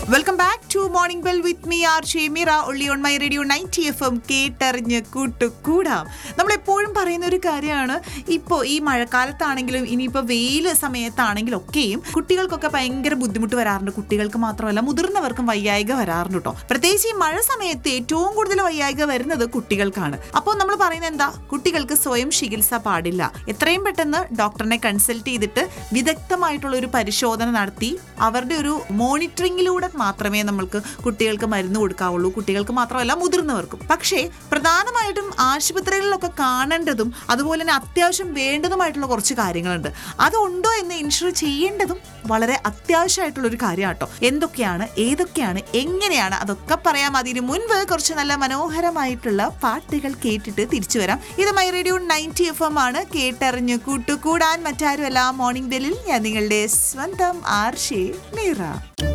welcome back to morning bell with me R Shemeera only on my radio ninety F M കേട്ടറിഞ്ഞ് കൂട്ടുകൂടാം നമ്മൾ എപ്പോഴും പറയുന്ന ഒരു കാര്യമാണ് ഇപ്പോൾ ഈ മഴക്കാലത്താണെങ്കിലും ഇനിയിപ്പോൾ വെയിൽ സമയത്താണെങ്കിലും ഒക്കെയും കുട്ടികൾക്കൊക്കെ ഭയങ്കര ബുദ്ധിമുട്ട് വരാറുണ്ട് കുട്ടികൾക്ക് മാത്രമല്ല മുതിർന്നവർക്കും വയ്യായിക വരാറുണ്ട് കേട്ടോ പ്രത്യേകിച്ച് ഈ മഴ സമയത്ത് ഏറ്റവും കൂടുതൽ വയ്യായിക വരുന്നത് കുട്ടികൾക്കാണ് അപ്പോൾ നമ്മൾ പറയുന്നത് എന്താ കുട്ടികൾക്ക് സ്വയം ചികിത്സ പാടില്ല എത്രയും പെട്ടെന്ന് ഡോക്ടറിനെ കൺസൾട്ട് ചെയ്തിട്ട് വിദഗ്ധമായിട്ടുള്ള ഒരു പരിശോധന നടത്തി അവരുടെ ഒരു മോണിറ്ററിംഗിലൂടെ മാത്രമേ നമ്മൾക്ക് കുട്ടികൾക്ക് മരുന്ന് കൊടുക്കാവുള്ളൂ കുട്ടികൾക്ക് മാത്രമല്ല മുതിർന്നവർക്കും പക്ഷേ പ്രധാനമായിട്ടും ആശുപത്രികളിലൊക്കെ കാണേണ്ടതും അതുപോലെ തന്നെ അത്യാവശ്യം വേണ്ടതുമായിട്ടുള്ള കുറച്ച് കാര്യങ്ങളുണ്ട് അതുണ്ടോ എന്ന് ഇൻഷുർ ചെയ്യേണ്ടതും വളരെ അത്യാവശ്യമായിട്ടുള്ള ഒരു കാര്യമാണ് കേട്ടോ എന്തൊക്കെയാണ് ഏതൊക്കെയാണ് എങ്ങനെയാണ് അതൊക്കെ പറയാം അതിന് മുൻപ് കുറച്ച് നല്ല മനോഹരമായിട്ടുള്ള പാട്ടുകൾ കേട്ടിട്ട് തിരിച്ചു വരാം ഇത് my radio ninety F M ആണ് കേട്ടറിഞ്ഞ് കൂട്ടുകൂടാൻ മറ്റാരുമല്ല മോർണിംഗ് ബെല്ലിൽ ഞാൻ നിങ്ങളുടെ സ്വന്തം ആർഷേ മീറ